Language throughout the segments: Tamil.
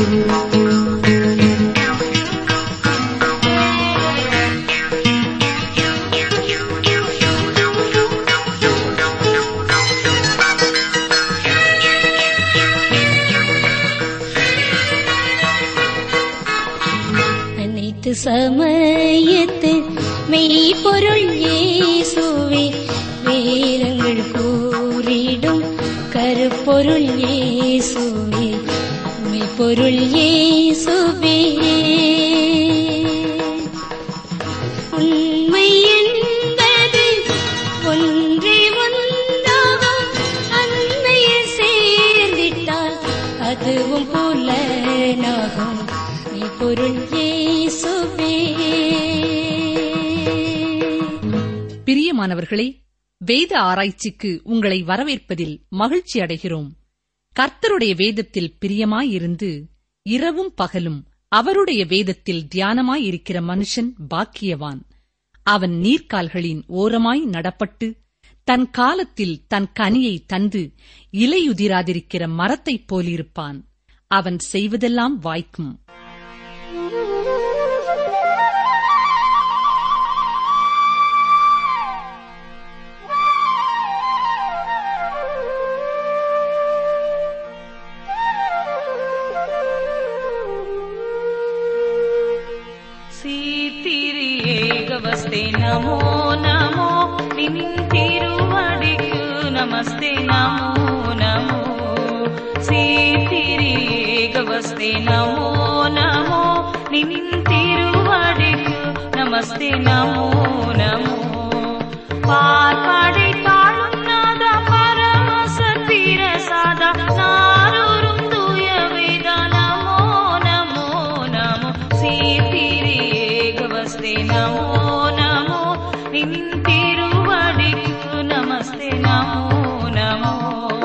அனைத்து சமயத்து மெய்ப்பொருள் இயேசுவே வேதங்கள் கூறிடும் கருப்பொருள் இயேசுவே மெய்ப்பொருள் இயேசுவே உண்மை என்பது ஒன்றே ஒன்றாகும் அன்னையில் சேர்ந்திட்டால் அதுவும் புலனாகும் மெய்ப்பொருள் இயேசுவே பிரியமானவர்களே வேத ஆராய்ச்சிக்கு உங்களை வரவேற்பதில் மகிழ்ச்சி அடைகிறோம் கர்த்தருடைய வேதத்தில் பிரியமாயிருந்து இரவும் பகலும் அவருடைய வேதத்தில் தியானமாயிருக்கிற மனுஷன் பாக்கியவான் அவன் நீர்க்கால்களின் ஓரமாய் நடப்பட்டு தன் காலத்தில் தன் கனியை தந்து இலையுதிராதிருக்கிற மரத்தைப் போலிருப்பான் அவன் செய்வதெல்லாம் வாய்க்கும் சீத்திரி ஏகவஸ்தே நமோ நமோ நின்றிருவடிக்கு நமஸ்தே நமோ நமோ சீத்திரி ஏகவஸ்தே நமோ நமோ நின்றிருவடிக்கு நமஸ்தே நமோ நமோ பார்ப்படை தாழும் நாத பரமசத்திர சாதா நாரூரும் தூய வேத நமோ நமோ நமோ சீத்திரி ஏகவஸ்தே நமோ நமோ நின் திருவடிக்கு நமஸ்தே நமோ நமோ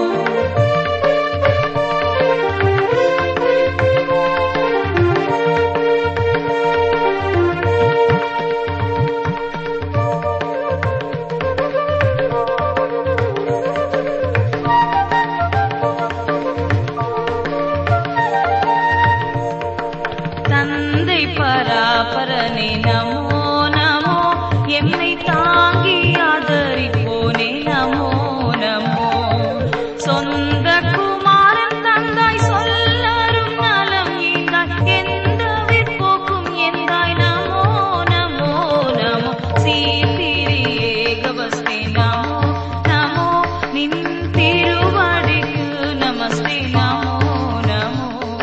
தந்தை பராபரனே நமோ நமோ என்னை தாங்கி ஆதரிப்போனே நமோ நமோ சொந்த குமாரன் தந்தாய் சொல்லரும் நலம் ஈந்தாய் எந்த விற்போக்கும் எந்தாய் நமோ நமோ நமோ சீத்திரி ஏகவஸ்தே நமோ நமோ நின் திருவடிக்கு நமஸ்தே நமோ நமோ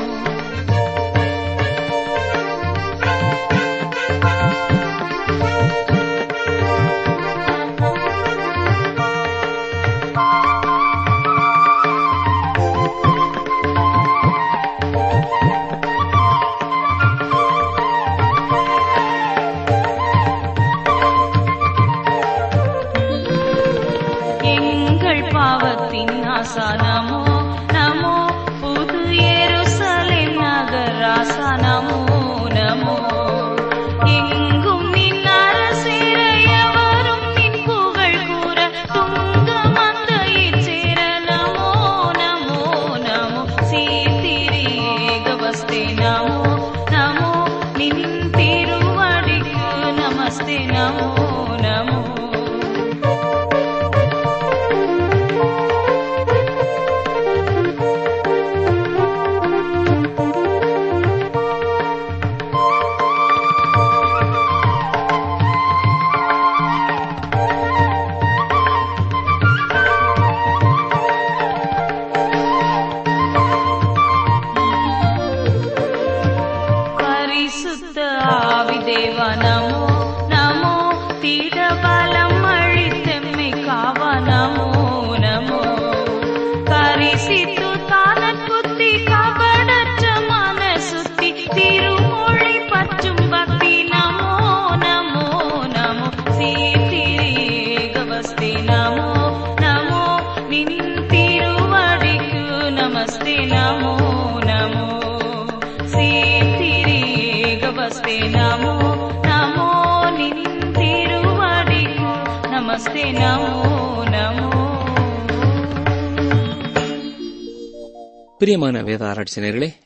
எங்கள் பாவத்தின் ஆசா நமோ நமோ புது எருசலேம் நகராசா நமோ நமோ எங்கும் நின் அரசிறையவரும் நின் புகழ் கூற துங்க மந்தையில் சேர நமோ நமோ நமோ சீத்திரி ஏகவஸ்தே நமோ நமோ நின் திருவடிக்கு நமஸ்தே நமோ நமோ பரிசுத்த ஆவி தேவா நமோ நமோ தீட பலம் அழித்தெம்மை காவா நமோ நமோ கரிசித்து தானன் புத்தி கபடற்ற மன சுத்தி திருமொழி பற்றும் பக்தி நமோ நமோ நமோ சீத்திரி ஏகவஸ்தே நமோ நமோ நின் திருவடிக்கு நமஸ்தே நமோ நமோ சீத்திரி ஏகவஸ்தே நமோ நமோ நின் திருவடிக்கு நமஸ்தே நமோ நமோ பிரியமான வேத ஆராய்ச்சியர்களே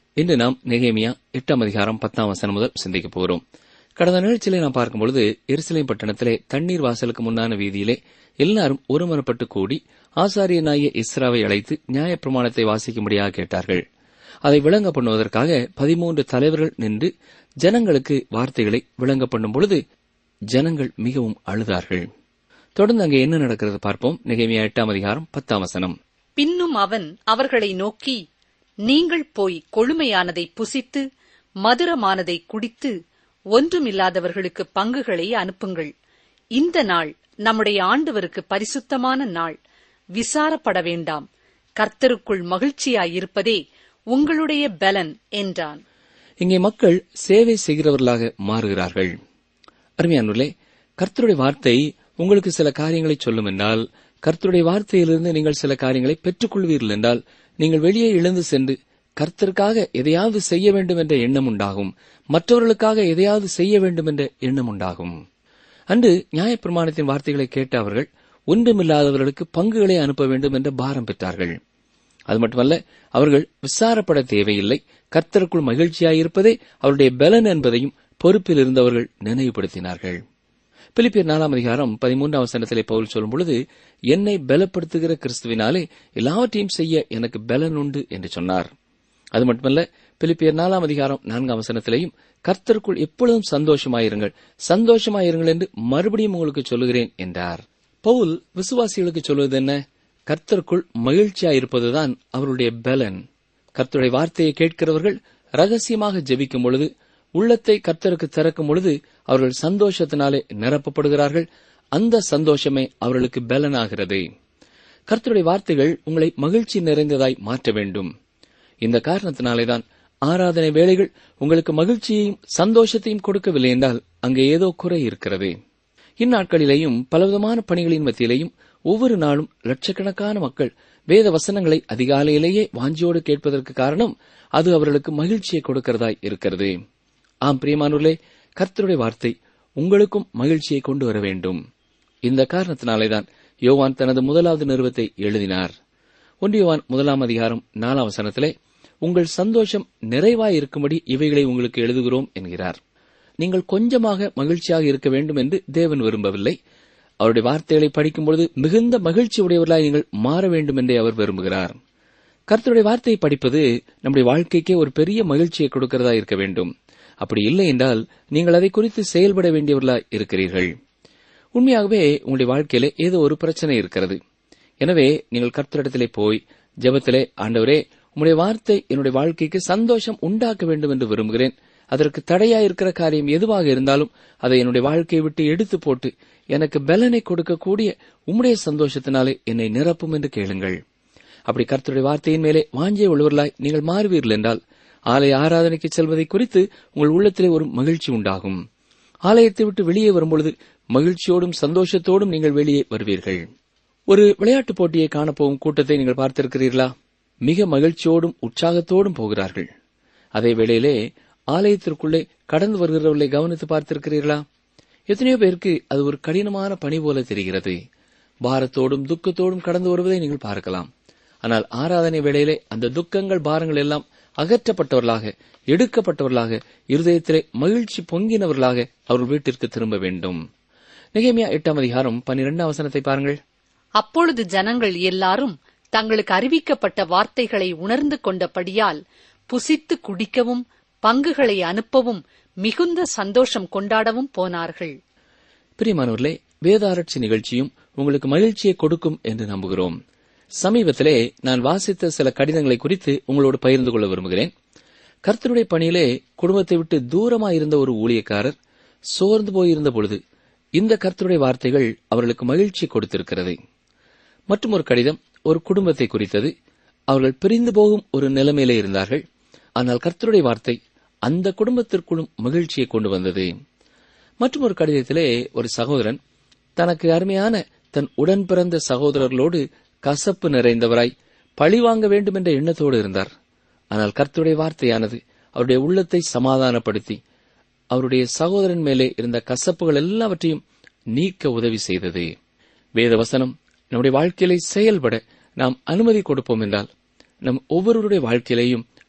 இன்று நாம் நெகேமியா எட்டாம் அதிகாரம் பத்தாம் வசனம் முதல் சிந்திக்க போகிறோம் கடந்த நிகழ்ச்சியிலே நாம் பார்க்கும்பொழுது எருசலேம் பட்டணத்திலே தண்ணீர் வாசலுக்கு முன்னான வீதியிலே எல்லாரும் ஒருமனப்பட்டு கூடி ஆசாரியனாகிய இஸ்ராவை அழைத்து நியாயப்பிரமாணத்தை வாசிக்கும்படியாக கேட்டார்கள் அதை விளங்க பண்ணுவதற்காக பதிமூன்று தலைவர்கள் நின்று ஜனங்களுக்கு வார்த்தைகளை விளங்க பண்ணும் பொழுது ஜனங்கள் மிகவும் அழுதார்கள் தொடர்ந்து அங்கே என்ன நடக்கிறது பார்ப்போம் நெகேமியா எட்டாம் அதிகாரம் பத்தாம் வசனம் பின்னும் அவன் அவர்களை நோக்கி நீங்கள் போய் கொழுமையானதை புசித்து மதுரமானதை குடித்து ஒன்றுமில்லாதவர்களுக்கு பங்குகளை அனுப்புங்கள் இந்த நாள் நம்முடைய ஆண்டவருக்கு பரிசுத்தமான நாள் விசாரப்பட வேண்டாம் கர்த்தருக்குள் மகிழ்ச்சியாயிருப்பதே உங்களுடைய பலன் என்றான் இங்கே மக்கள் சேவை செய்கிறவர்களாக மாறுகிறார்கள் அருமையானுள்ளே கர்த்தருடைய வார்த்தை உங்களுக்கு சில காரியங்களை சொல்லும் என்றால் கர்த்தருடைய வார்த்தையிலிருந்து நீங்கள் சில காரியங்களை பெற்றுக்கொள்வீர்கள் என்றால் நீங்கள் வெளியே இழந்து சென்று கர்த்தருக்காக எதையாவது செய்ய வேண்டும் என்ற எண்ணம் உண்டாகும் மற்றவர்களுக்காக எதையாவது செய்ய வேண்டும் என்ற எண்ணம் உண்டாகும் அன்று நியாயப்பிரமாணத்தின் வார்த்தைகளை கேட்ட அவர்கள் ஒன்றுமில்லாதவர்களுக்கு பங்குகளை அனுப்ப வேண்டும் என்ற பாரம் பெற்றார்கள் அது மட்டுமல்ல அவர்கள் விசாரப்பட தேவையில்லை கர்த்தருக்குள் மகிழ்ச்சியாயிருப்பதே அவருடைய பலன் என்பதையும் பொறுப்பில் இருந்தவர்கள் நினைவுபடுத்தினார்கள் பிலிப்பியர் நாலாம் அதிகாரம் பதிமூன்றாம் வசனத்திலே பவுல் சொல்லும் பொழுது என்னை பலப்படுத்துகிற கிறிஸ்துவினாலே எல்லாவற்றையும் செய்ய எனக்கு பலன் உண்டு என்று சொன்னார் அது மட்டுமல்ல பிலிப்பியர் நாலாம் அதிகாரம் நான்காம் வசனத்திலேயும் கர்த்தருக்குள் எப்பொழுதும் சந்தோஷமாயிருங்கள் சந்தோஷமாயிருங்கள் என்று மறுபடியும் உங்களுக்கு சொல்லுகிறேன் என்றார் பவுல் விசுவாசிகளுக்கு சொல்வது என்ன கர்த்தருக்குள் மகிழ்ச்சியாயிருப்பதுதான் அவருடைய பலன் கர்த்தருடைய வார்த்தையை கேட்கிறவர்கள் ரகசியமாக ஜெபிக்கும் பொழுது உள்ளத்தை கர்த்தருக்கு திறக்கும் பொழுது அவர்கள் சந்தோஷத்தினாலே நிரப்பப்படுகிறார்கள் அந்த சந்தோஷமே அவர்களுக்கு பலனாகிறது கர்த்தருடைய வார்த்தைகள் உங்களை மகிழ்ச்சி நிறைந்ததாய் மாற்ற வேண்டும் இந்த காரணத்தினாலேதான் ஆராதனை வேளைகள் உங்களுக்கு மகிழ்ச்சியையும் சந்தோஷத்தையும் கொடுக்கவில்லை என்றால் அங்கே ஏதோ குறை இருக்கிறது இந்நாட்களிலேயும் பலவிதமான பணிகளின் மத்தியிலேயும் ஒவ்வொரு நாளும் லட்சக்கணக்கான மக்கள் வேத வசனங்களை அதிகாலையிலேயே வாஞ்சியோடு கேட்பதற்கு காரணம் அது அவர்களுக்கு மகிழ்ச்சியை கொடுக்கிறதாய் இருக்கிறது ஆம் பிரியமானூர்களே கர்த்தருடைய வார்த்தை உங்களுக்கும் மகிழ்ச்சியை கொண்டு வர வேண்டும் இந்த காரணத்தினாலேதான் யோவான் தனது முதலாவது நிறுவத்தை எழுதினார் ஒன்றியவான் முதலாம் அதிகாரம் நாலாம் வசனத்திலே உங்கள் சந்தோஷம் நிறைவாய் இருக்கும்படி இவைகளை உங்களுக்கு எழுதுகிறோம் என்கிறார் நீங்கள் கொஞ்சமாக மகிழ்ச்சியாக இருக்க வேண்டும் என்று தேவன் விரும்பவில்லை அவருடைய வார்த்தைகளை படிக்கும்பொழுது மிகுந்த மகிழ்ச்சி உடையவர்களாய் நீங்கள் மாற வேண்டும் என்றே அவர் விரும்புகிறார் கர்த்தருடைய வார்த்தையை படிப்பது நம்முடைய வாழ்க்கைக்கே ஒரு பெரிய மகிழ்ச்சியை கொடுக்கிறதா இருக்க வேண்டும் அப்படி இல்லை என்றால் நீங்கள் அதை குறித்து செயல்பட வேண்டியவர்களாய் இருக்கிறீர்கள் உண்மையாகவே உங்களுடைய வாழ்க்கையிலே ஏதோ ஒரு பிரச்சனை இருக்கிறது எனவே நீங்கள் கர்த்தரிடத்திலே போய் ஜெபத்திலே ஆண்டவரே உம்முடைய வார்த்தை என்னுடைய வாழ்க்கைக்கு சந்தோஷம் உண்டாக்க வேண்டும் என்று விரும்புகிறேன் அதற்கு தடையாயிருக்கிற காரியம் எதுவாக இருந்தாலும் அதை என்னுடைய வாழ்க்கையை விட்டு எடுத்து போட்டு எனக்கு பலனை கொடுக்கக்கூடிய உம்முடைய சந்தோஷத்தினாலே என்னை நிரப்பும் என்று கேளுங்கள் அப்படி கர்த்தருடைய வார்த்தையின் மேலே வாஞ்சிய உள்ளவர்களாய் நீங்கள் மாறுவீர்கள் என்றால் ஆலய ஆராதனைக்கு செல்வதை குறித்து உங்கள் உள்ளத்திலே ஒரு மகிழ்ச்சி உண்டாகும் ஆலயத்தை விட்டு வெளியே வரும்பொழுது மகிழ்ச்சியோடும் சந்தோஷத்தோடும் நீங்கள் வெளியே வருவீர்கள் ஒரு விளையாட்டுப் போட்டியை காணப்போகும் கூட்டத்தை நீங்கள் பார்த்திருக்கிறீர்களா மிக மகிழ்ச்சியோடும் உற்சாகத்தோடும் போகிறார்கள் அதே வேளையிலே ஆலயத்திற்குள்ளே கடந்து வருகிறவர்களை கவனித்து பார்த்திருக்கிறீர்களா எத்தனையோ பேருக்கு அது ஒரு கடினமான பணி போல தெரிகிறது பாரத்தோடும் துக்கத்தோடும் கடந்து வருவதை நீங்கள் பார்க்கலாம் ஆனால் ஆராதனை வேளையிலே அந்த துக்கங்கள் பாரங்கள் எல்லாம் அகற்றப்பட்டவர்களாக எடுக்கப்பட்டவர்களாக இருதயத்திலே மகிழ்ச்சி பொங்கினவர்களாக அவர்கள் வீட்டிற்கு திரும்ப வேண்டும் நிகேமியா எட்டாம் அதிகாரம் பன்னிரெண்டாம் வசனத்தை பாருங்கள் அப்பொழுது ஜனங்கள் எல்லாரும் தங்களுக்கு அறிவிக்கப்பட்ட வார்த்தைகளை உணர்ந்து கொண்டபடியால் புசித்து குடிக்கவும் பங்குகளை அனுப்பவும் மிகுந்த சந்தோஷம் கொண்டாடவும் போனார்கள் பிரியமானவர்களே வேதாராய்ச்சி நிகழ்ச்சியும் உங்களுக்கு மகிழ்ச்சியை கொடுக்கும் என்று நம்புகிறோம் சமீபத்திலே நான் வாசித்த சில கடிதங்களை குறித்து உங்களோடு பகிர்ந்து கொள்ள விரும்புகிறேன் கர்த்தருடைய பணியிலே குடும்பத்தை விட்டு தூரமாயிருந்த ஒரு ஊழியக்காரர் சோர்ந்து போயிருந்த பொழுது இந்த கர்த்தருடைய வார்த்தைகள் அவர்களுக்கு மகிழ்ச்சி கொடுத்திருக்கிறது மற்றும் ஒரு கடிதம் ஒரு குடும்பத்தை குறித்தது அவர்கள் பிரிந்து போகும் ஒரு நிலைமையிலே இருந்தார்கள் ஆனால் கர்த்தருடைய வார்த்தை அந்த குடும்பத்திற்குள்ளும் மகிழ்ச்சியை கொண்டு வந்தது மற்றும் ஒரு கடிதத்திலே ஒரு சகோதரன் தனக்கு அருமையான தன் உடன் பிறந்த சகோதரர்களோடு கசப்பு நிறைந்தவராய் பழிவாங்க வேண்டும் என்ற எண்ணத்தோடு இருந்தார் ஆனால் கர்த்தருடைய வார்த்தையானது அவருடைய உள்ளத்தை சமாதானப்படுத்தி அவருடைய சகோதரன் மேலே இருந்த கசப்புகள் எல்லாவற்றையும் நீக்க உதவி செய்தது வேத வசனம் நம்முடைய வாழ்க்கையிலே செயல்பட நாம் அனுமதி கொடுப்போம் என்றால் நம் ஒவ்வொருவருடைய வாழ்க்கையிலேயும்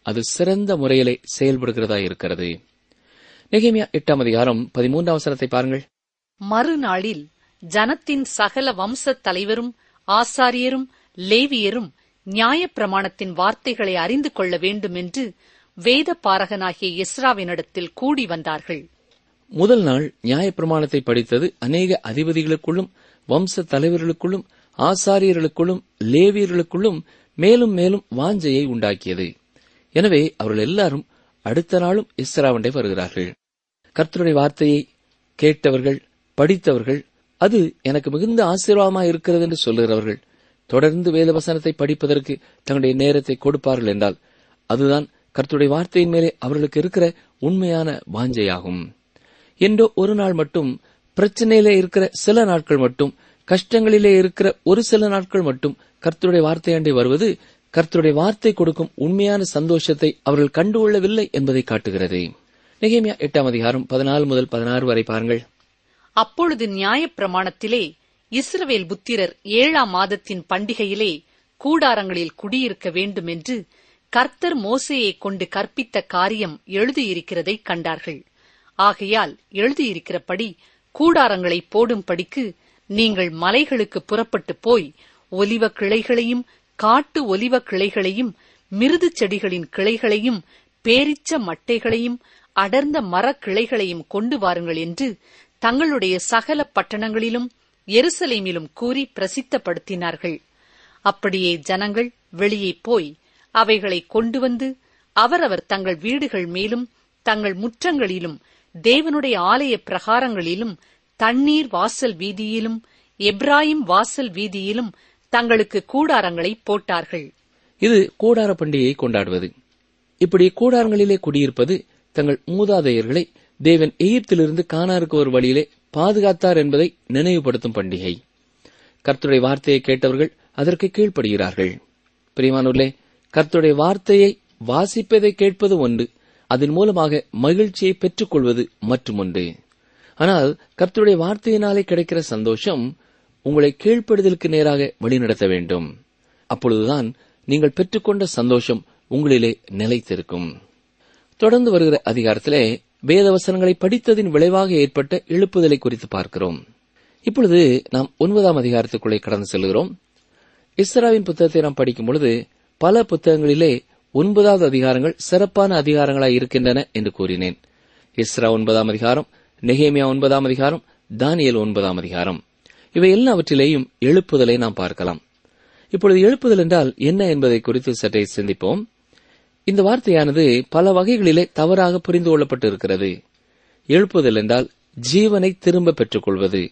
அது சிறந்த முறையிலே செயல்படுகிறதா இருக்கிறது நெகேமியா எட்டாம் அதிகாரம் பதிமூன்றாம் வசனத்தை பாருங்கள் மறுநாளில் ஜனத்தின் சகல வம்சத் தலைவரும் ஆசாரியரும் லேவியரும் நியாயப்பிரமாணத்தின் வார்த்தைகளை அறிந்து கொள்ள வேண்டும் என்று வேத பாரகனாகிய எஸ்ராவினிடத்தில் கூடி வந்தார்கள் முதல் நாள் நியாயப்பிரமாணத்தை படித்தது அநேக அதிபதிகளுக்குள்ளும் வம்ச தலைவர்களுக்குள்ளும் ஆசாரியர்களுக்குள்ளும் லேவியர்களுக்குள்ளும் மேலும் மேலும் வாஞ்சையை உண்டாக்கியது எனவே அவர்கள் எல்லாரும் அடுத்த நாளும் இஸ்ராவண்டை வருகிறார்கள் கர்த்தருடைய வார்த்தையை கேட்டவர்கள் படித்தவர்கள் அது எனக்கு மிகுந்த ஆசீர்வாதமாக இருக்கிறது என்று சொல்லுகிறவர்கள் தொடர்ந்து வேதவசனத்தை படிப்பதற்கு தங்களுடைய நேரத்தை கொடுப்பார்கள் என்றால் அதுதான் கர்த்தருடைய வார்த்தையின் மேலே அவர்களுக்கு இருக்கிற உண்மையான வாஞ்சையாகும் என்றோ ஒரு நாள் மட்டும் பிரச்சனையிலே இருக்கிற சில நாட்கள் மட்டும் கஷ்டங்களிலே இருக்கிற ஒரு சில நாட்கள் மட்டும் கர்த்தருடைய வார்த்தையாண்டை வருவது கர்த்தருடைய வார்த்தை கொடுக்கும் உண்மையான சந்தோஷத்தை அவர்கள் கண்டுகொள்ளவில்லை என்பதை காட்டுகிறது நெகேமியா எட்டாம் அதிகாரம் பதினாலு முதல் பதினாறு வரை பாருங்கள் அப்பொழுது நியாயப்பிரமாணத்திலே இஸ்ரவேல் புத்திரர் ஏழாம் மாதத்தின் பண்டிகையிலே கூடாரங்களில் குடியிருக்க வேண்டும் என்று கர்த்தர் மோசேயை கொண்டு கற்பித்த காரியம் எழுதியிருக்கிறதை கண்டார்கள் ஆகையால் எழுதியிருக்கிறபடி கூடாரங்களை போடும்படிக்கு நீங்கள் மலைகளுக்கு புறப்பட்டு போய் ஒலிவ கிளைகளையும் காட்டு ஒலிவ கிளைகளையும் மிருது செடிகளின் கிளைகளையும் பேரிச்ச மட்டைகளையும் அடர்ந்த மரக் கிளைகளையும் கொண்டு வாருங்கள் என்று தங்களுடைய சகல பட்டணங்களிலும் எருசலேமிலும் கூறி பிரசித்தப்படுத்தினார்கள் அப்படியே ஜனங்கள் வெளியே போய் அவைகளை கொண்டு வந்து அவரவர் தங்கள் வீடுகள் மேலும் தங்கள் முற்றங்களிலும் தேவனுடைய ஆலய பிரகாரங்களிலும் தண்ணீர் வாசல் வீதியிலும் எப்ராயிம் வாசல் வீதியிலும் தங்களுக்கு கூடாரங்களை போட்டார்கள் இது கூடார பண்டிகையை கொண்டாடுவது இப்படி கூடாரங்களிலே குடியிருப்பது தங்கள் மூதாதையர்களை தேவன் எகிப்திலிருந்து காணாருக்கு ஒரு வழியிலே பாதுகாத்தார் என்பதை நினைவுபடுத்தும் பண்டிகை கர்த்தருடைய வார்த்தையை கேட்டவர்கள் அதற்கு கீழ்ப்படுகிறார்கள் பிரியமானூர்களே கர்த்தருடைய வார்த்தையை வாசிப்பதை கேட்பது ஒன்று அதன் மூலமாக மகிழ்ச்சியை பெற்றுக் கொள்வது மற்றும் ஒன்று ஆனால் கர்த்தருடைய வார்த்தையினாலே கிடைக்கிற சந்தோஷம் உங்களை கீழ்ப்படுதலுக்கு நேராக வழிநடத்த வேண்டும் அப்பொழுதுதான் நீங்கள் பெற்றுக்கொண்ட சந்தோஷம் உங்களிலே நிலைத்திருக்கும் தொடர்ந்து வருகிற அதிகாரத்திலே வேதவசனங்களை படித்ததின் விளைவாக ஏற்பட்ட எழுப்புதலை குறித்து பார்க்கிறோம் இப்பொழுது நாம் ஒன்பதாம் அதிகாரத்துக்குள்ளே கடந்து செல்கிறோம் இஸ்ராவின் புத்தகத்தை நாம் படிக்கும் பொழுது பல புத்தகங்களிலே ஒன்பதாவது அதிகாரங்கள் சிறப்பான அதிகாரங்களாய் இருக்கின்றன என்று கூறினேன் இஸ்ரா ஒன்பதாம் அதிகாரம் நெகேமியா ஒன்பதாம் அதிகாரம் தானியல் ஒன்பதாம் அதிகாரம் இவை எல்லாவற்றிலேயும் எழுப்புதலை நாம் பார்க்கலாம் இப்பொழுது எழுப்புதல் என்றால் என்ன என்பதை குறித்து சற்றே சிந்திப்போம் இந்த வார்த்தையானது பல வகைகளிலே தவறாக புரிந்து கொள்ளப்பட்டிருக்கிறது எழுப்புதல் என்றால் ஜீவனை திரும்ப பெற்றுக் கொள்வது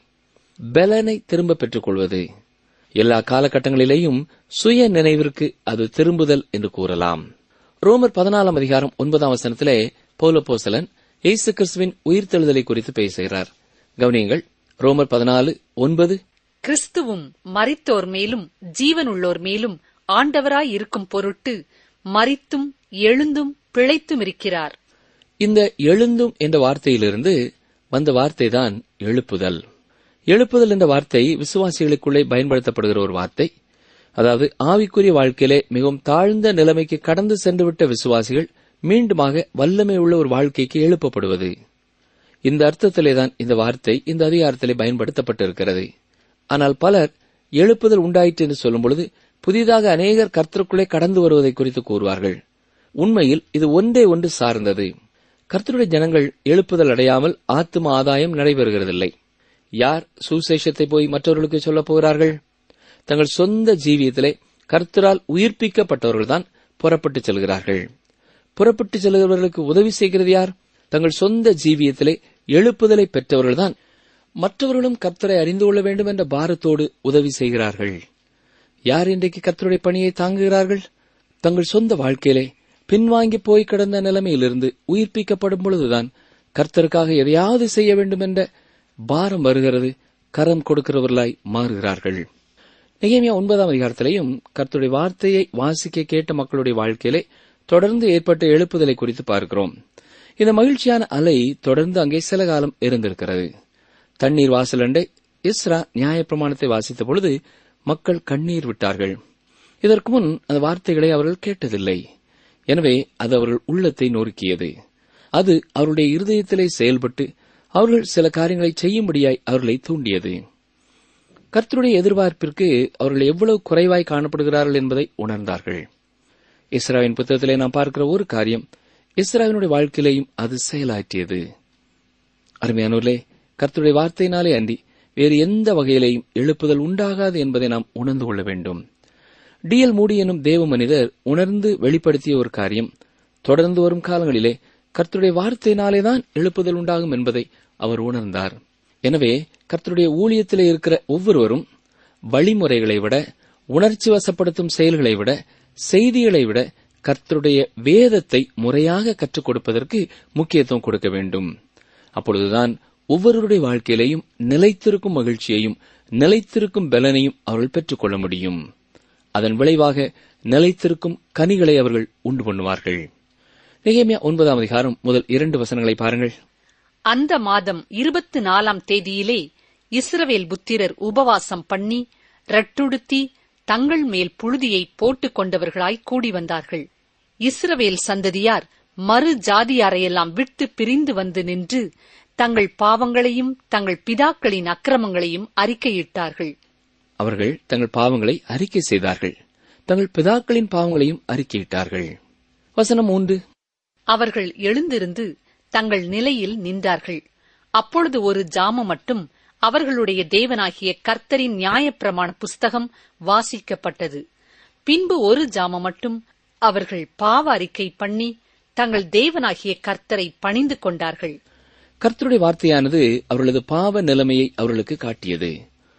பலனை திரும்ப பெற்றுக் கொள்வது எல்லா காலகட்டங்களிலேயும் சுய நினைவிற்கு அது திரும்புதல் என்று கூறலாம் ரோமர் பதினாலாம் அதிகாரம் ஒன்பதாம் வசனத்திலே பௌலப்போசலன் இயேசு கிறிஸ்துவின் உயிர்த்தெழுதலை குறித்து பேசுகிறார் கவனியங்கள் ரோமர் பதினாலு ஒன்பது கிறிஸ்துவும் மரித்தோர் மேலும் ஜீவனுள்ளோர் மேலும் ஆண்டவராய் இருக்கும் பொருட்டு மரித்தும் எழுந்தும் பிழைத்தும் இருக்கிறார் இந்த எழுந்தும் என்ற வார்த்தையிலிருந்து வந்த வார்த்தைதான் எழுப்புதல் எழுப்புதல் என்ற வார்த்தை விசுவாசிகளுக்குள்ளே பயன்படுத்தப்படுகிற ஒரு வார்த்தை அதாவது ஆவிக்குரிய வாழ்க்கையிலே மிகவும் தாழ்ந்த நிலைமைக்கு கடந்து சென்றுவிட்ட விசுவாசிகள் மீண்டுமாக வல்லமை உள்ள ஒரு வாழ்க்கைக்கு எழுப்பப்படுவது இந்த அர்த்தத்திலேதான் இந்த வார்த்தை இந்த அதிகாரத்திலே பயன்படுத்தப்பட்டிருக்கிறது ஆனால் பலர் எழுப்புதல் உண்டாயிற்று என்று சொல்லும் பொழுது புதிதாக அநேகர் கர்த்தருக்குள்ளே கடந்து வருவதை குறித்து கூறுவார்கள் உண்மையில் இது ஒன்றே ஒன்று சார்ந்தது கர்த்தருடைய ஜனங்கள் எழுப்புதல் அடையாமல் ஆத்தும ஆதாயம் நடைபெறுகிறதில்லை யார் சுசேஷத்தை போய் மற்றவர்களுக்கு சொல்லப் போகிறார்கள் தங்கள் சொந்த ஜீவியத்திலே கர்த்தரால் உயிர்ப்பிக்கப்பட்டவர்கள்தான் புறப்பட்டுச் செல்கிறார்கள் புறப்பட்டுச் செல்கிறவர்களுக்கு உதவி செய்கிறது யார் தங்கள் சொந்த ஜீவியத்திலே எழுப்புதலை பெற்றவர்கள்தான் மற்றவர்களும் கர்த்தரை அறிந்து கொள்ள வேண்டும் என்ற பாரத்தோடு உதவி செய்கிறார்கள் யார் இன்றைக்கு கர்த்தருடைய பணியை தாங்குகிறார்கள் தங்கள் சொந்த வாழ்க்கையிலே பின்வாங்கி போய் கிடந்த நிலைமையிலிருந்து உயிர்ப்பிக்கப்படும் பொழுதுதான் கர்த்தருக்காக எதையாவது செய்ய வேண்டும் என்ற பாரம் வருகிறது கரம் கொடுக்கிறவர்களாய் மாறுகிறார்கள் நெகேமியா ஒன்பதாம் அதிகாரத்திலேயும் கர்த்தருடைய வார்த்தையை வாசிக்க கேட்ட மக்களுடைய வாழ்க்கையிலே தொடர்ந்து ஏற்பட்ட எழுப்புதலை குறித்து பார்க்கிறோம் இந்த மகிழ்ச்சியான அலை தொடர்ந்து அங்கே சில காலம் இருந்திருக்கிறது தண்ணீர் வாசலண்டை இஸ்ரா நியாயப்பிரமாணத்தை வாசித்த பொழுது மக்கள் கண்ணீர் விட்டார்கள் இதற்கு முன் அந்த வார்த்தைகளை அவர்கள் கேட்டதில்லை எனவே அது அவர்கள் உள்ளத்தை நொறுக்கியது அது அவருடைய இருதயத்திலே செயல்பட்டு அவர்கள் சில காரியங்களை செய்யும்படியாய் அவர்களை தூண்டியது கர்த்தருடைய எதிர்பார்ப்பிற்கு அவர்கள் எவ்வளவு குறைவாய் காணப்படுகிறார்கள் என்பதை உணர்ந்தார்கள் இஸ்ராவின் புத்தகத்திலே நாம் பார்க்கிற ஒரு காரியம் இஸ்ராவினுடைய வாழ்க்கையிலேயும் அது செயலாற்றியது அருமையானோர்களே கர்த்தருடைய வார்த்தையினாலே அன்றி வேறு எந்த வகையிலேயும் எழுப்புதல் உண்டாகாது என்பதை நாம் உணர்ந்து கொள்ள வேண்டும் டி எல் மூடி எனும் தேவ மனிதர் உணர்ந்து வெளிப்படுத்திய ஒரு காரியம் தொடர்ந்து வரும் காலங்களிலே கர்த்தருடைய வார்த்தையினாலேதான் எழுப்புதல் உண்டாகும் என்பதை அவர் உணர்ந்தார் எனவே கர்த்தருடைய ஊழியத்திலே இருக்கிற ஒவ்வொருவரும் வழிமுறைகளை விட உணர்ச்சி வசப்படுத்தும் செயல்களை விட செய்திகளை விட கர்த்தருடைய வேதத்தை முறையாக கற்றுக் கொடுப்பதற்கு முக்கியத்துவம் கொடுக்க வேண்டும் அப்பொழுதுதான் ஒவ்வொருவருடைய வாழ்க்கையிலேயும் நிலைத்திருக்கும் மகிழ்ச்சியையும் நிலைத்திருக்கும் பலனையும் அவர்கள் பெற்றுக்கொள்ள முடியும் அதன் விளைவாக நிலைத்திருக்கும் கனிகளை அவர்கள் உண்டு பண்ணுவார்கள் நெகேமியா ஒன்பதாம் அதிகாரம் முதல் இரண்டு வசனங்களை பாருங்கள் அந்த மாதம் இருபத்து நாலாம் தேதியிலே இஸ்ரவேல் புத்திரர் உபவாசம் பண்ணி ரட்டுடுத்தி தங்கள் மேல் புழுதியை போட்டுக் கொண்டவர்களாய் கூடி வந்தார்கள் இஸ்ரவேல் சந்ததியார் மறு ஜாதியாரையெல்லாம் விட்டு பிரிந்து வந்து நின்று தங்கள் பாவங்களையும் தங்கள் பிதாக்களின் அக்கிரமங்களையும் அறிக்கையிட்டார்கள் அவர்கள் தங்கள் பாவங்களை அறிக்கை செய்தார்கள் தங்கள் பிதாக்களின் பாவங்களையும் அறிக்கையிட்டார்கள் வசனம் மூன்று அவர்கள் எழுந்திருந்து தங்கள் நிலையில் நின்றார்கள் அப்பொழுது ஒரு ஜாம மட்டும் அவர்களுடைய தேவனாகிய கர்த்தரின் நியாயப்பிரமாண புஸ்தகம் வாசிக்கப்பட்டது பின்பு ஒரு ஜாம மட்டும் அவர்கள் பாவ அறிக்கை பண்ணி தங்கள் தேவனாகிய கர்த்தரை பணிந்து கொண்டார்கள் கர்த்தருடைய வார்த்தையானது அவர்களது பாவ நிலைமையை அவர்களுக்கு காட்டியது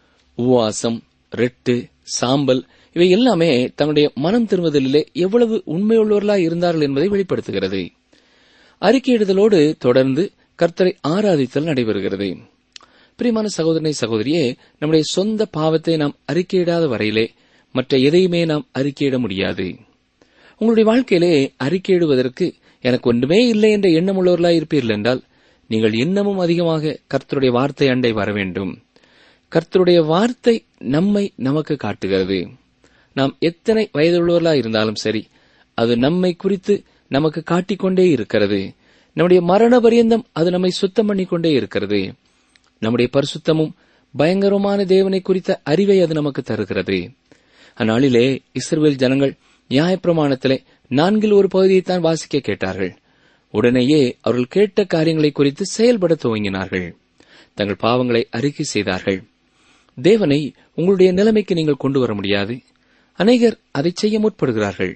உபவாசம் ரெட்டு சாம்பல் இவை எல்லாமே தன்னுடைய மனம் திரும்புதலிலே எவ்வளவு உண்மையுள்ளவர்களாய் இருந்தார்கள் என்பதை வெளிப்படுத்துகிறது அறிக்கையிடுதலோடு தொடர்ந்து கர்த்தரை ஆராதித்தல் நடைபெறுகிறது பிரியமான சகோதரனை சகோதரியே நம்முடைய சொந்த பாவத்தை நாம் அறிக்கையிடாத வரையிலே மற்ற எதையுமே நாம் அறிக்கையிட முடியாது உங்களுடைய வாழ்க்கையிலே அறிக்கையிடுவதற்கு எனக்கு ஒன்றுமே இல்லை என்ற எண்ணம் உள்ளவர்களாய் இருப்பீர்கள் என்றால் நீங்கள் இன்னமும் அதிகமாக கர்த்தருடைய வார்த்தை அண்டை வர வேண்டும் கர்த்தருடைய வார்த்தை நம்மை நமக்கு காட்டுகிறது நாம் எத்தனை வயதுள்ளவர்களாய் இருந்தாலும் சரி அது நம்மை குறித்து நமக்கு காட்டிக்கொண்டே இருக்கிறது நம்முடைய மரண பரியந்தம் அது நம்மை சுத்தம் பண்ணிக்கொண்டே இருக்கிறது நம்முடைய பரிசுத்தமும் பயங்கரமான தேவனை குறித்த அறிவை அது நமக்கு தருகிறது அந்நாளிலே இஸ்ரவேல் ஜனங்கள் நியாயப்பிரமாணத்திலே நான்கில் ஒரு பகுதியைத்தான் வாசிக்க கேட்டார்கள் உடனேயே அவர்கள் கேட்ட காரியங்களை குறித்து செயல்பட துவங்கினார்கள் தங்கள் பாவங்களை அறிக்கை செய்தார்கள் தேவனை உங்களுடைய நிலைமைக்கு நீங்கள் கொண்டு வர முடியாது அநேகர் அதை செய்ய முற்படுகிறார்கள்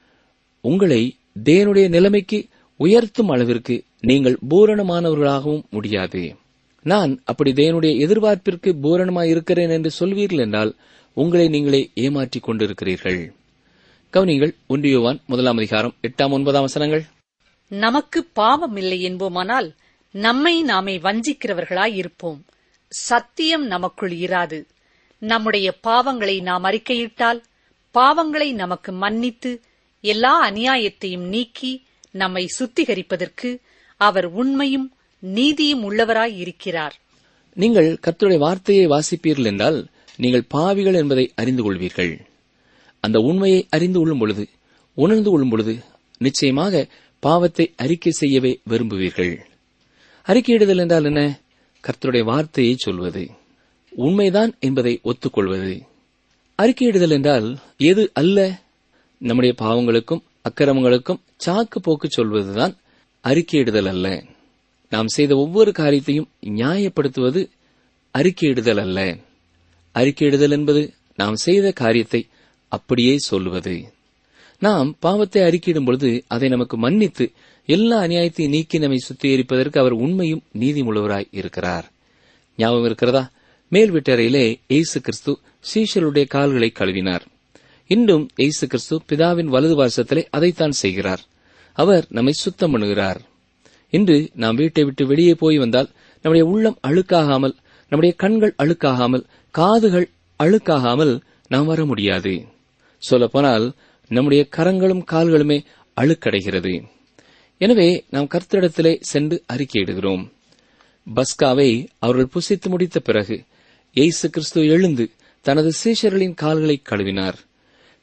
உங்களை தேவனுடைய நிலைமைக்கு உயர்த்தும் அளவிற்கு நீங்கள் பூரணமானவர்களாகவும் முடியாது நான் அப்படி தேவனுடைய எதிர்பார்ப்பிற்கு பூரணமாய் இருக்கிறேன் என்று சொல்வீர்கள் என்றால் உங்களை நீங்களே ஏமாற்றிக் கொண்டிருக்கிறீர்கள் கவனிங்கள் ஒன்றியோவான் முதலாம் அதிகாரம் எட்டாம் ஒன்பதாம் வசனங்கள் நமக்கு பாவம் இல்லை என்போமானால் நம்மை நாமே வஞ்சிக்கிறவர்களாய் இருப்போம் சத்தியம் நமக்குள் இராது நம்முடைய பாவங்களை நாம் அறிக்கையிட்டால் பாவங்களை நமக்கு மன்னித்து எல்லா அநியாயத்தையும் நீக்கி நம்மை சுத்திகரிப்பதற்கு அவர் உண்மையும் நீதியும் உள்ளவராய் இருக்கிறார் நீங்கள் கர்த்தருடைய வார்த்தையை வாசிப்பீர்கள் என்றால் நீங்கள் பாவிகள் என்பதை அறிந்து கொள்வீர்கள் அந்த உண்மையை அறிந்து கொள்ளும் பொழுது உணர்ந்து கொள்ளும் பொழுது நிச்சயமாக பாவத்தை அறிக்கை செய்யவே விரும்புவீர்கள் அறிக்கையிடுதல் என்றால் என்ன கர்த்தருடைய வார்த்தையை சொல்வது உண்மைதான் என்பதை ஒத்துக்கொள்வது அறிக்கையிடுதல் என்றால் எது அல்ல நம்முடைய பாவங்களுக்கும் அக்கிரமங்களுக்கும் சாக்கு போக்கு சொல்வதுதான் அறிக்கையிடுதல் அல்ல நாம் செய்த ஒவ்வொரு காரியத்தையும் நியாயப்படுத்துவது அறிக்கையிடுதல் அல்ல அறிக்கையிடுதல் என்பது நாம் செய்த காரியத்தை அப்படியே சொல்லுவது நாம் பாவத்தை அறிக்கையிடும் பொழுது அதை நமக்கு மன்னித்து எல்லா அநியாயத்தையும் நீக்கி நம்மை சுத்திகரிப்பதற்கு அவர் உண்மையும் நீதிமுள்ளவராய் இருக்கிறார் ஞாபகம் இருக்கிறதா மேல் வீட்டறையிலே இயேசு கிறிஸ்து சீஷருடைய கால்களை கழுவினார் இன்றும் இயேசு கிறிஸ்து பிதாவின் வலது வாசத்திலே அதைத்தான் செய்கிறார் அவர் நம்மை சுத்தம் பண்ணுகிறார் இன்று நாம் வீட்டை விட்டு வெளியே போய் வந்தால் நம்முடைய உள்ளம் அழுக்காகாமல் நம்முடைய கண்கள் அழுக்காகாமல் காதுகள் அழுக்காகாமல் நாம் வர முடியாது சொல்லப்போனால் நம்முடைய கரங்களும் கால்களுமே அழுக்கடைகிறது எனவே நாம் கர்த்தரிடத்திலே சென்று அறிக்கையிடுகிறோம் பஸ்காவை அவர்கள் புசித்து முடித்த பிறகு இயேசு கிறிஸ்து எழுந்து தனது சீஷர்களின் கால்களை கழுவினார்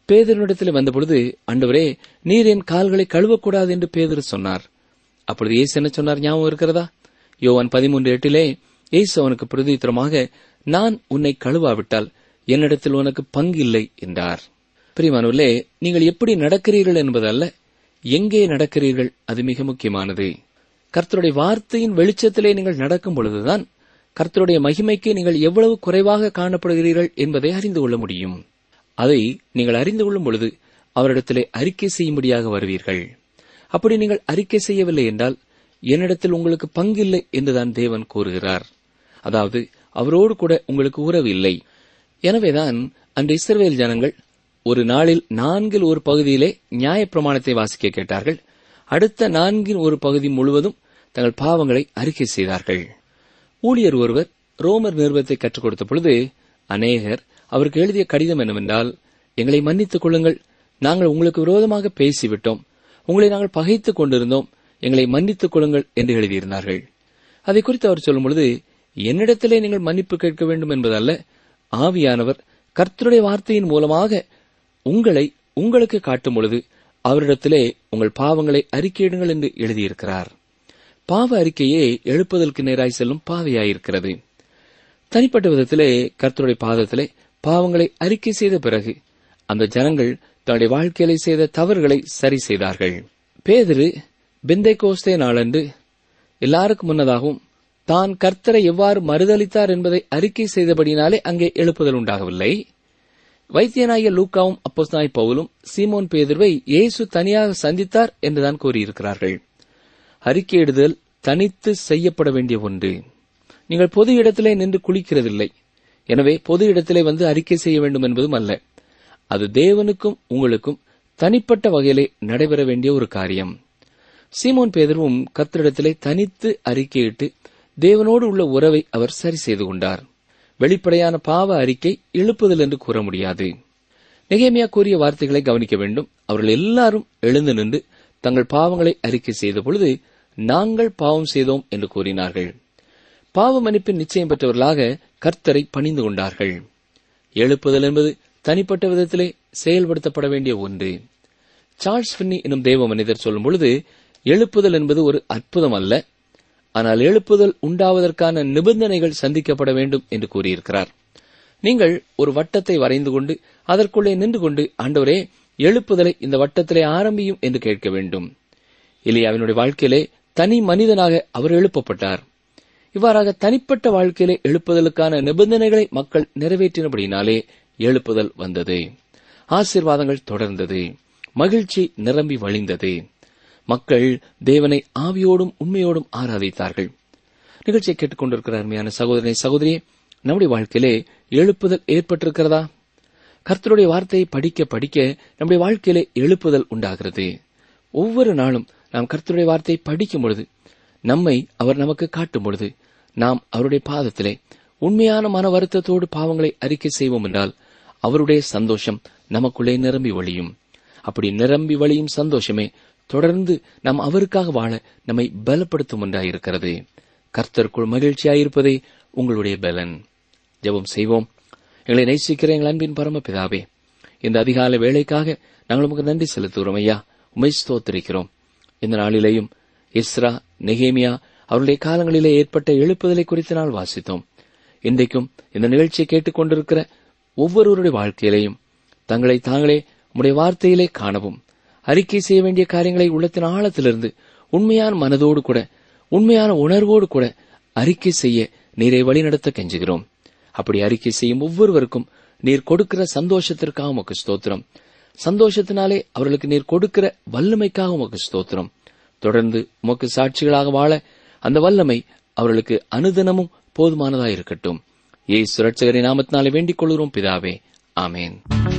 பேதரிடத்தில் வந்தபொழுது ஆண்டவரே நீர் என் கால்களை கழுவக்கூடாது என்று பேதர் சொன்னார் அப்பொழுது இயேசு என்ன சொன்னார் ஞாபகம் இருக்கிறதா யோவான் பதிமூன்று எட்டிலே இயேசு அவனுக்கு பிரதித்திரமாக நான் உன்னை கழுவாவிட்டால் என்னிடத்தில் உனக்கு பங்கு இல்லை என்றார் பிரிமானவர்களே நீங்கள் எப்படி நடக்கிறீர்கள் என்பதல்ல எங்கே நடக்கிறீர்கள் அது மிக முக்கியமானது கர்த்தருடைய வார்த்தையின் வெளிச்சத்திலே நீங்கள் நடக்கும் பொழுதுதான் கர்த்தருடைய மகிமைக்கு நீங்கள் எவ்வளவு குறைவாக காணப்படுகிறீர்கள் என்பதை அறிந்து கொள்ள முடியும் அதை நீங்கள் அறிந்து கொள்ளும் பொழுது அவரிடத்திலே அறிக்கை செய்யும்படியாக வருவீர்கள் அப்படி நீங்கள் அறிக்கை செய்யவில்லை என்றால் என்னிடத்தில் உங்களுக்கு பங்கில்லை என்றுதான் தேவன் கூறுகிறார் அதாவது அவரோடு கூட உங்களுக்கு உறவு இல்லை எனவேதான் அன்று இஸ்ரவேல் ஜனங்கள் ஒரு நாளில் நான்கில் ஒரு பகுதியிலே நியாயப்பிரமாணத்தை வாசிக்க கேட்டார்கள் அடுத்த நான்கின் ஒரு பகுதி முழுவதும் தங்கள் பாவங்களை அறிக்கை செய்தார்கள் ஊழியர் ஒருவர் ரோமர் நிறுவத்தை கற்றுக் கொடுத்த பொழுது அநேகர் அவருக்கு எழுதிய கடிதம் என்னவென்றால் எங்களை மன்னித்துக் கொள்ளுங்கள் நாங்கள் உங்களுக்கு விரோதமாக பேசிவிட்டோம் உங்களை நாங்கள் பகைத்துக் கொண்டிருந்தோம் எங்களை மன்னித்துக் கொள்ளுங்கள் என்று எழுதியிருந்தார்கள் அதை குறித்து அவர் சொல்லும் பொழுது என்னிடத்திலே நீங்கள் மன்னிப்பு கேட்க வேண்டும் என்பதல்ல ஆவியானவர் கர்த்தருடைய வார்த்தையின் மூலமாக உங்களை உங்களுக்கு காட்டும் பொழுது அவரிடத்திலே உங்கள் பாவங்களை அறிக்கையிடுங்கள் என்று எழுதியிருக்கிறார் பாவ அறிக்கையே எழுப்புதலுக்கு நேராய் செல்லும் பாதையாயிருக்கிறது தனிப்பட்ட விதத்திலே கர்த்தருடைய பாதத்திலே பாவங்களை அறிக்கை செய்த பிறகு அந்த ஜனங்கள் தன்னுடைய வாழ்க்கையிலே செய்த தவறுகளை சரி செய்தார்கள் பேதிரு பிந்தை கோஸ்தே நாளன்று எல்லாருக்கும் முன்னதாகவும் தான் கர்த்தரை எவ்வாறு மறுதளித்தார் என்பதை அறிக்கை செய்தபடினாலே அங்கே எழுப்புதல் உண்டாகவில்லை வைத்தியனாகிய லூக்காவும் அப்போஸ்தாய் பவுலும் சீமோன் பேதுருவை இயேசு தனியாக சந்தித்தார் என்றுதான் கூறியிருக்கிறார்கள் அறிக்கையிடுதல் தனித்து செய்யப்பட வேண்டிய ஒன்று நீங்கள் பொது இடத்திலே நின்று குளிக்கிறதில்லை எனவே பொது இடத்திலே வந்து அறிக்கை செய்ய வேண்டும் என்பதும் அல்ல அது தேவனுக்கும் உங்களுக்கும் தனிப்பட்ட வகையிலே நடைபெற வேண்டிய ஒரு காரியம் சீமோன் பேதரும் கர்த்தரிடத்திலே தனித்து அறிக்கையிட்டு தேவனோடு உள்ள உறவை அவர் சரி செய்து கொண்டார் வெளிப்படையான பாவ அறிக்கை எழுப்புதல் என்று கூற முடியாது நெகேமியா கூறிய வார்த்தைகளை கவனிக்க வேண்டும் அவர்கள் எல்லாரும் எழுந்து நின்று தங்கள் பாவங்களை அறிக்கை செய்த பொழுது நாங்கள் பாவம் செய்தோம் என்று கூறினார்கள் பாவ மன்னிப்பின் நிச்சயம் பெற்றவர்களாக கர்த்தரை பணிந்து கொண்டார்கள் எழுப்புதல் என்பது தனிப்பட்ட விதத்திலே செயல்படுத்தப்பட வேண்டிய ஒன்று சார்ல்ஸ் பின்னி எனும் தேவ மனிதர் சொல்லும் பொழுது எழுப்புதல் என்பது ஒரு அற்புதம் அல்ல ஆனால் எழுப்புதல் உண்டாவதற்கான நிபந்தனைகள் சந்திக்கப்பட வேண்டும் என்று கூறியிருக்கிறார் நீங்கள் ஒரு வட்டத்தை வரைந்து கொண்டு அதற்குள்ளே நின்று கொண்டு ஆண்டவரே எழுப்புதலை இந்த வட்டத்திலே ஆரம்பியும் என்று கேட்க வேண்டும் எலியாவினுடைய வாழ்க்கையிலே தனி மனிதனாக அவர் எழுப்பப்பட்டார் இவ்வாறாக தனிப்பட்ட வாழ்க்கையிலே எழுப்புதலுக்கான நிபந்தனைகளை மக்கள் நிறைவேற்றினபடினாலே எழுப்புதல் வந்தது ஆசீர்வாதங்கள் தொடர்ந்தது மகிழ்ச்சி நிரம்பி வழிந்தது மக்கள் தேவனை ஆவியோடும் உண்மையோடும் ஆராதித்தார்கள் நிகழ்ச்சியை கேட்டுக்கொண்டிருக்கிற அருமையான சகோதரனை சகோதரியே நம்முடைய வாழ்க்கையிலே எழுப்புதல் ஏற்பட்டிருக்கிறதா கர்த்தருடைய வார்த்தையை படிக்க படிக்க நம்முடைய வாழ்க்கையிலே எழுப்புதல் உண்டாகிறது ஒவ்வொரு நாளும் நாம் கர்த்தருடைய வார்த்தையை படிக்கும் பொழுது நம்மை அவர் நமக்கு காட்டும் பொழுது நாம் அவருடைய பாதத்திலே உண்மையான மன வருத்தத்தோடு பாவங்களை அறிக்கை செய்வோம் என்றால் அவருடைய சந்தோஷம் நமக்குள்ளே நிரம்பி வழியும் அப்படி நிரம்பி வழியும் சந்தோஷமே தொடர்ந்து நாம் அவருக்காக வாழ நம்மை பலப்படுத்தும் ஒன்றாயிருக்கிறது கர்த்தருக்குள் மகிழ்ச்சியாயிருப்பதே உங்களுடைய பலன் ஜெபம் செய்வோம் எங்களை நேசிக்கிற எங்கள் அன்பின் பரமபிதாவே இந்த அதிகால வேலைக்காக நாங்கள் உமக்கு நன்றி செலுத்துகிறோம் ஐயா உமை ஸ்தோத்திரிக்கிறோம் இந்த நாளிலேயும் இஸ்ரா நெகேமியா அவருடைய காலங்களிலே ஏற்பட்ட எழுப்புதலை குறித்து நாள் வாசித்தோம் இன்றைக்கும் இந்த நிகழ்ச்சியை கேட்டுக்கொண்டிருக்கிற ஒவ்வொருவருடைய வாழ்க்கையிலேயும் தங்களை தாங்களே உம்முடைய வார்த்தையிலே காணவும் அறிக்கை செய்ய வேண்டிய காரியங்களை உள்ளத்தின் ஆழத்திலிருந்து உண்மையான மனதோடு கூட உண்மையான உணர்வோடு கூட அறிக்கை செய்ய நீரை வழிநடத்த கெஞ்சுகிறோம் அப்படி அறிக்கை செய்யும் ஒவ்வொருவருக்கும் நீர் கொடுக்கிற சந்தோஷத்திற்காக உமக்கு ஸ்தோத்திரம் சந்தோஷத்தினாலே அவர்களுக்கு நீர் கொடுக்கிற வல்லமைக்காக உமக்கு ஸ்தோத்திரம் தொடர்ந்து உமக்கு சாட்சிகளாக வாழ அந்த வல்லமை அவர்களுக்கு அனுதினமும் போதுமானதாக இருக்கட்டும் ஏய் சுரட்சகரை நாமத்தினாலே வேண்டிக் கொள்கிறோம் பிதாவே ஆமேன்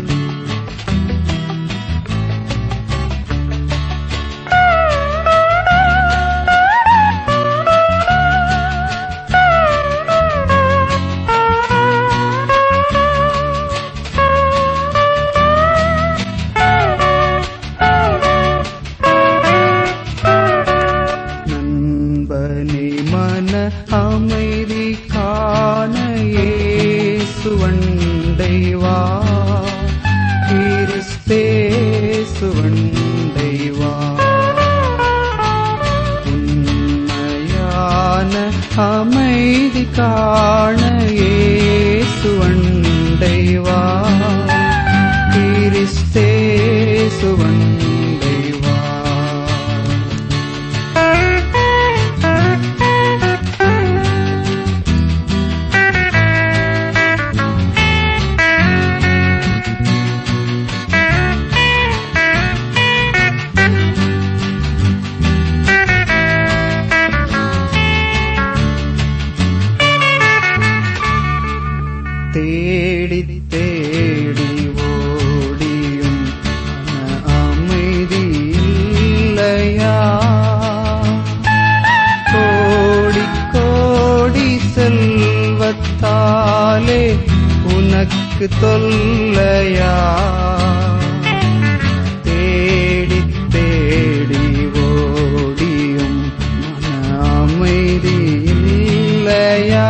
நண்பனே மன அமைதி காண இயேசுவண்டை வா அமைதி காண ஏசுவண்டை வா கிறிஸ்தே சுவண்டை வா தேடி தேடி ஓடியும் மன அமைதி இல்லையா கோடி கோடி செல்வத்தாலே உனக்கு தொல்லையா தேடி தேடி ஓடியும் மன அமைதி இல்லையா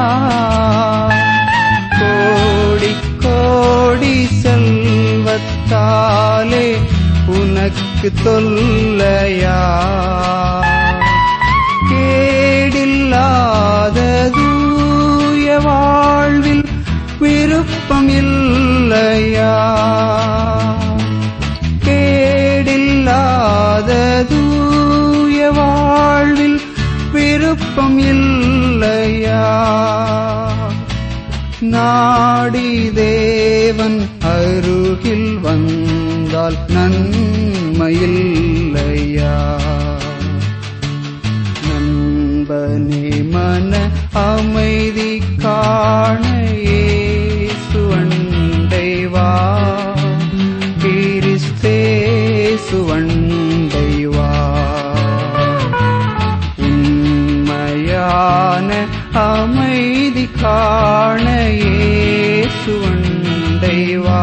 கோடி கோடி செல்வத்தாலே உனக்கு தொல்லையா கேடில்லாத தூய வாழ்வில் விருப்பம் இல்லையா கேடில்லாத தூய வாழ்வில் விருப்பம் இல்லையா நாடி தேவன் அருகில் வந்தால் நன்மையில்லையா நண்பனே மன அமைதி காண சுவண்டை வா கிறிஸ்தே சுவண்டை வா உண்மையான அமைதி காண சுவண்டை வா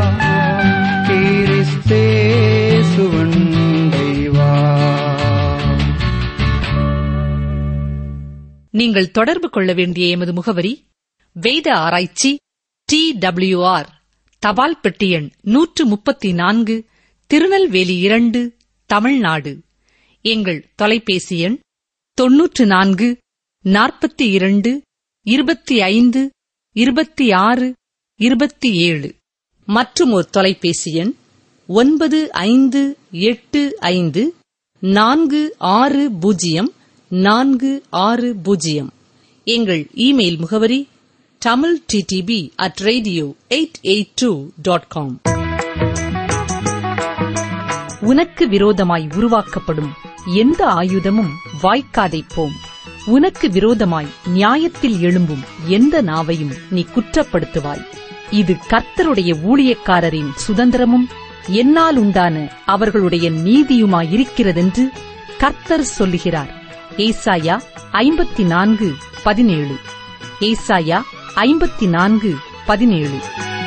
கிறிஸ்தே சுவண்டை வா நீங்கள் தொடர்பு கொள்ள வேண்டிய எமது முகவரி வேத ஆராய்ச்சி டி ஆர் தபால் பெட்டி எண் நூற்று முப்பத்தி நான்கு திருநெல்வேலி இரண்டு தமிழ்நாடு எங்கள் தொலைபேசி எண் தொன்னூற்று நான்கு நாற்பத்தி இரண்டு இருபத்தி ஐந்து இருபத்தி ஆறு இருபத்தி ஏழு மற்றும் ஒரு தொலைபேசி எண் ஒன்பது ஐந்து எட்டு ஐந்து நான்கு ஆறு பூஜ்ஜியம் நான்கு ஆறு பூஜ்ஜியம் எங்கள் இமெயில் முகவரி Tamil D T P at radio eight eight two dot com உனக்கு விரோதமாய் உருவாக்கப்படும் எந்த ஆயுதமும் வாய்க்காதைப் போம் உனக்கு விரோதமாய் நியாயத்தில் எழும்பும் எந்த நாவையும் நீ குற்றப்படுத்துவாய் இது கர்த்தருடைய ஊழியக்காரரின் சுதந்திரமும் என்னால் உண்டான அவர்களுடைய நீதியுமாயிருக்கிறதென்று கர்த்தர் சொல்லுகிறார் ஏசாயா ஐம்பத்தி நான்கு பதினேழு ஏசாயா ஐம்பத்தி நான்கு பதினேழு